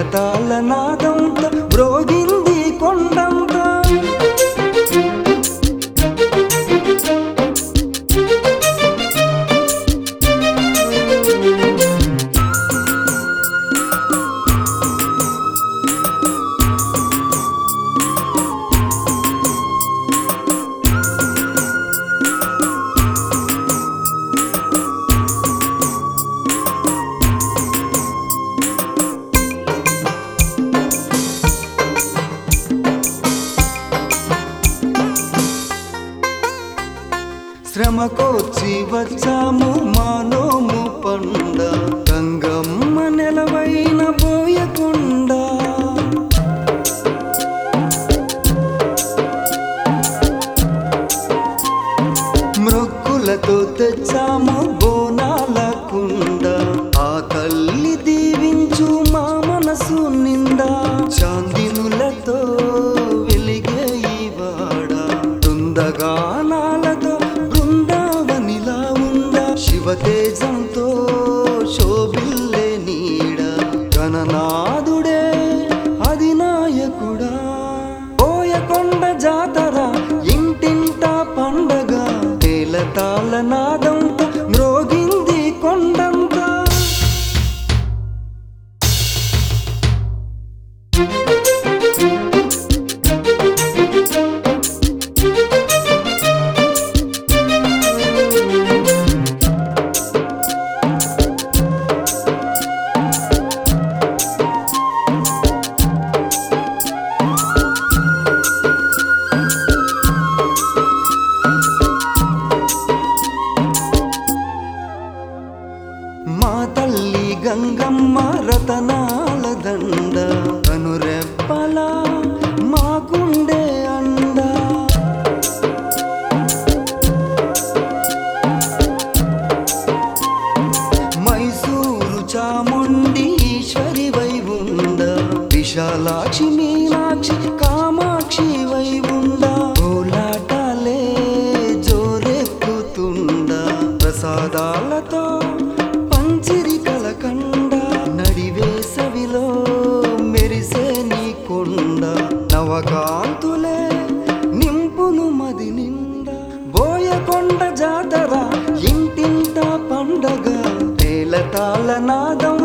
తేలతాల నాదంత బ్రోగింది కొండంత శ్రమకోర్చి వచ్చాము మానోము పండ గంగమ్మ నెలవైన పోయకుండా మృక్కులతో తెచ్చాము బోనాల కుండ ఆ తల్లి దీవించు మా మనసు నిండా చాందినులతో వెలిగే ఈ వాడ బృందగానాలతో బృందావనిలా ఉందా శివతేజంతో శోభిల్లే నీడ గణనాదుడే అధినాయకుడా పోయకొండ జాతర ఇంటింట పండగ తేలతాల నాదంత మ్రోగింది కొండంతా మా తల్లి గంగమ్మ రతనాల దండ కనురెప్పల మాకుండే అండ మైసూరు చాముండి ఈశ్వరి వై ఉండ విశాలాక్షి మీనాక్షి కామాక్షి వై ఉండ కోలాటాలే జోరెక్కుతుండ ప్రసాదాలతో పంచిరి కలకండ నడివేసవిలో మెరిసే నీ కొండ నవకాంతులే నింపును మది నిండా బోయకొండ జాతర ఇంటింట పండగ తేలతాల నాదం